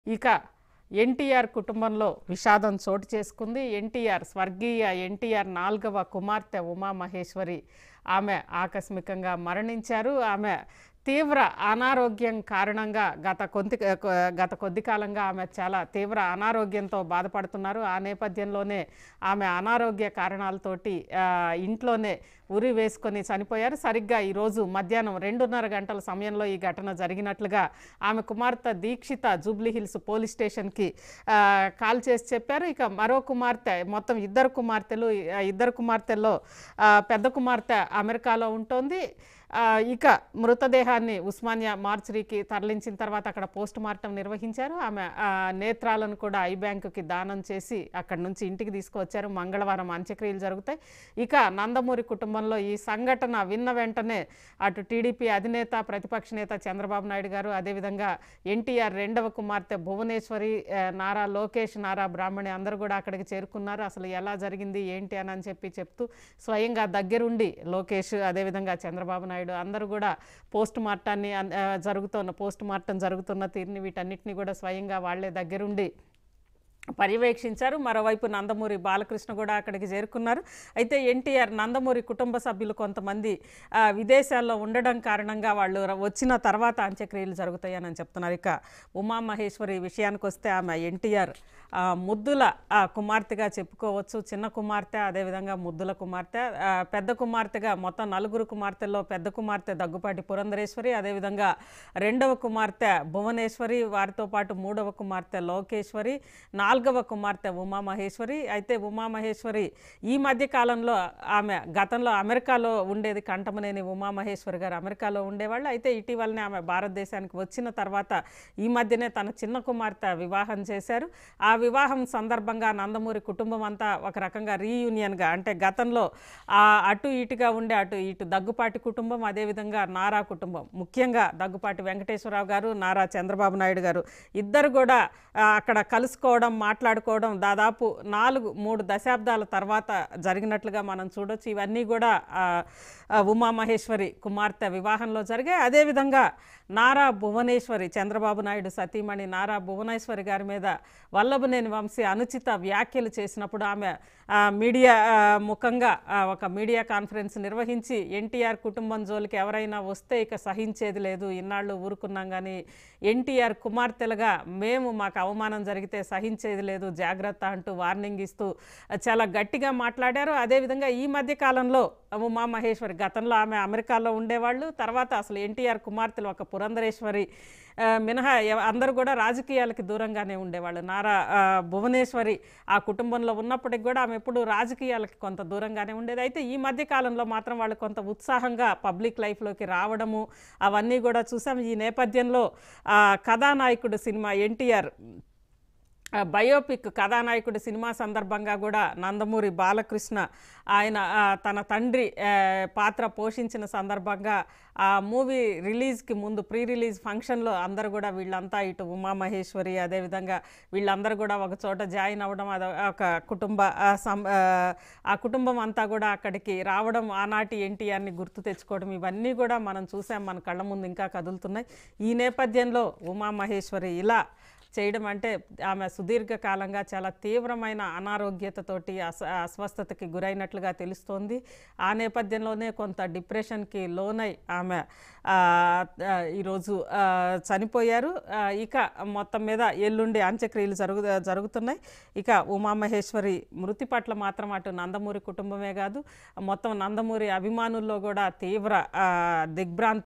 ఇక ఎన్టీఆర్ కుటుంబంలో విషాదం చోటు చేసుకుంది ఎన్టీఆర్ స్వర్గీయ ఎన్టీఆర్ నాలుగవ కుమార్తె ఉమామహేశ్వరి ఆమె ఆకస్మికంగా మరణించారు ఆమె తీవ్ర అనారోగ్యం కారణంగా గత కొద్ది గత కొద్ది కాలంగా ఆమె చాలా తీవ్ర అనారోగ్యంతో బాధపడుతున్నారు ఆ నేపథ్యంలోనే ఆమె అనారోగ్య కారణాలతోటి ఆ, ఇంట్లోనే ఉరి వేసుకొని చనిపోయారు సరిగ్గా ఈరోజు మధ్యాహ్నం రెండున్నర గంటల సమయంలో ఈ ఘటన జరిగినట్లుగా ఆమె కుమార్తె దీక్షిత జూబ్లీ హిల్స్ పోలీస్ స్టేషన్కి ఆ, కాల్ చేసి చెప్పారు ఇక మరో కుమార్తె మొత్తం ఇద్దరు కుమార్తెలు ఆ, ఇద్దరు కుమార్తెల్లో ఆ, పెద్ద కుమార్తె అమెరికాలో ఉంటుంది ఆ, ఇక మృతదేహాన్ని ఉస్మానియా మార్చురీకి తరలించిన తర్వాత అక్కడ పోస్ట్ మార్టం నిర్వహించారు ఆమె ఆ, నేత్రాలను కూడా ఐ బ్యాంకుకి దానం చేసి అక్కడి నుంచి ఇంటికి తీసుకువచ్చారు మంగళవారం అంత్యక్రియలు జరుగుతాయి ఇక నందమూరి కుటుంబంలో ఈ సంఘటన విన్న వెంటనే అటు టీడీపీ అధినేత ప్రతిపక్ష నేత చంద్రబాబు నాయుడు గారు అదేవిధంగా ఎన్టీఆర్ రెండవ కుమార్తె భువనేశ్వరి ఆ, నారా లోకేష్ నారా బ్రాహ్మణి అందరూ కూడా అక్కడికి చేరుకున్నారు అసలు ఎలా జరిగింది ఏంటి అని అని చెప్పి చెప్తూ స్వయంగా దగ్గరుండి లోకేష్ అదేవిధంగా చంద్రబాబు నాయుడు అందరూ కూడా పోస్ట్ మార్టాన్ని అన్- ఆ, జరుగుతున్న పోస్ట్ మార్టం జరుగుతున్న తీరుని వీటన్నిటిని కూడా స్వయంగా వాళ్ళే దగ్గరుండి పర్యవేక్షించారు మరోవైపు నందమూరి బాలకృష్ణ కూడా అక్కడికి చేరుకున్నారు అయితే ఎన్టీఆర్ నందమూరి కుటుంబ సభ్యులు కొంతమంది ఆ, విదేశాల్లో ఉండడం కారణంగా వాళ్ళు ర- వచ్చిన తర్వాత అంత్యక్రియలు జరుగుతాయని చెప్తున్నారు ఇక ఉమామహేశ్వరి విషయానికి వస్తే ఆమె ఎన్టీఆర్ ఆ, ముద్దుల ఆ, కుమార్తెగా చెప్పుకోవచ్చు చిన్న కుమార్తె అదేవిధంగా ముద్దుల కుమార్తె ఆ, పెద్ద కుమార్తెగా మొత్తం నలుగురు కుమార్తెల్లో పెద్ద కుమార్తె దగ్గుపాటి పురంధరేశ్వరి అదేవిధంగా రెండవ కుమార్తె భువనేశ్వరి వారితో పాటు మూడవ కుమార్తె లోకేశ్వరి నాలుగవ కుమార్తె ఉమామహేశ్వరి అయితే ఉమామహేశ్వరి ఈ మధ్య కాలంలో ఆమె గతంలో అమెరికాలో ఉండేది కంఠమనేని ఉమామహేశ్వరి గారు అమెరికాలో ఉండేవాళ్ళు అయితే ఇటీవలనే ఆమె భారతదేశానికి వచ్చిన తర్వాత ఈ మధ్యనే తన చిన్న కుమార్తె వివాహం చేశారు ఆ వివాహం సందర్భంగా నందమూరి కుటుంబం అంతా ఒక రకంగా రీయూనియన్గా అంటే గతంలో ఆ అటు ఇటుగా ఉండే అటు ఇటు దగ్గుపాటి కుటుంబం అదేవిధంగా నారా కుటుంబం ముఖ్యంగా దగ్గుపాటి వెంకటేశ్వరరావు గారు నారా చంద్రబాబు నాయుడు గారు ఇద్దరు కూడా ఆ, అక్కడ కలుసుకోవడం మాట్లాడుకోవడం దాదాపు నాలుగు మూడు దశాబ్దాల తర్వాత జరిగినట్లుగా మనం చూడొచ్చు ఇవన్నీ కూడా ఆ, ఆ, ఉమామహేశ్వరి కుమార్తె వివాహంలో జరిగాయి అదేవిధంగా నారా భువనేశ్వరి చంద్రబాబు నాయుడు సతీమణి నారా భువనేశ్వరి గారి మీద వల్లభనేని వంశీ అనుచిత వ్యాఖ్యలు చేసినప్పుడు ఆమె ఆ, మీడియా ఆ, ముఖంగా ఆ, ఒక మీడియా కాన్ఫరెన్స్ నిర్వహించి ఎన్టీఆర్ కుటుంబం జోలికి ఎవరైనా వస్తే ఇక సహించేది లేదు ఇన్నాళ్ళు ఊరుకున్నాం కానీ ఎన్టీఆర్ కుమార్తెలుగా మేము మాకు అవమానం జరిగితే సహించేది లేదు జాగ్రత్త అంటూ వార్నింగ్ ఇస్తూ చాలా గట్టిగా మాట్లాడారు అదేవిధంగా ఈ మధ్య కాలంలో ఉమా మహేశ్వరి గతంలో ఆమె అమెరికాలో ఉండేవాళ్ళు తర్వాత అసలు ఎన్టీఆర్ కుమార్తెలు ఒక పురంధరేశ్వరి ఆ, మినహా ఎవ- అందరూ కూడా రాజకీయాలకి దూరంగానే ఉండేవాళ్ళు నారా ఆ, భువనేశ్వరి ఆ కుటుంబంలో ఉన్నప్పటికి కూడా ఆమె ఎప్పుడు రాజకీయాలకి కొంత దూరంగానే ఉండేది అయితే ఈ మధ్య కాలంలో మాత్రం వాళ్ళు కొంత ఉత్సాహంగా పబ్లిక్ లైఫ్లోకి రావడము అవన్నీ కూడా చూసాం ఈ నేపథ్యంలో ఆ, కథానాయకుడు సినిమా ఎన్టీఆర్ ఆ, బయోపిక్ కథానాయకుడి సినిమా సందర్భంగా కూడా నందమూరి బాలకృష్ణ ఆయన ఆ, తన తండ్రి ఆ, పాత్ర పోషించిన సందర్భంగా ఆ మూవీ రిలీజ్కి ముందు ప్రీ రిలీజ్ ఫంక్షన్లో అందరూ కూడా వీళ్ళంతా ఇటు ఉమామహేశ్వరి అదేవిధంగా వీళ్ళందరూ కూడా ఒక చోట జాయిన్ అవ్వడం అది ఒక కుటుంబ ఆ, సం- ఆ, ఆ కుటుంబం అంతా కూడా అక్కడికి రావడం ఆనాటి ఎన్టీఆర్ని గుర్తు తెచ్చుకోవడం ఇవన్నీ కూడా మనం చూసాం మన కళ్ళ ముందు ఇంకా కదులుతున్నాయి ఈ నేపథ్యంలో ఉమామహేశ్వరి ఇలా చేయడం అంటే ఆమె సుదీర్ఘకాలంగా చాలా తీవ్రమైన అనారోగ్యతతోటి అస అస్వస్థతకి గురైనట్లుగా తెలుస్తోంది ఆ నేపథ్యంలోనే కొంత డిప్రెషన్కి లోనై ఆమె ఆ, ఆ, ఈరోజు ఆ, చనిపోయారు ఆ, ఇక మొత్తం మీద ఎల్లుండి అంత్యక్రియలు జరుగు జరుగుతున్నాయి ఇక ఉమామహేశ్వరి మృతి పట్ల మాత్రం అటు నందమూరి కుటుంబమే కాదు మొత్తం నందమూరి అభిమానుల్లో కూడా తీవ్ర ఆ, దిగ్భ్రాంతి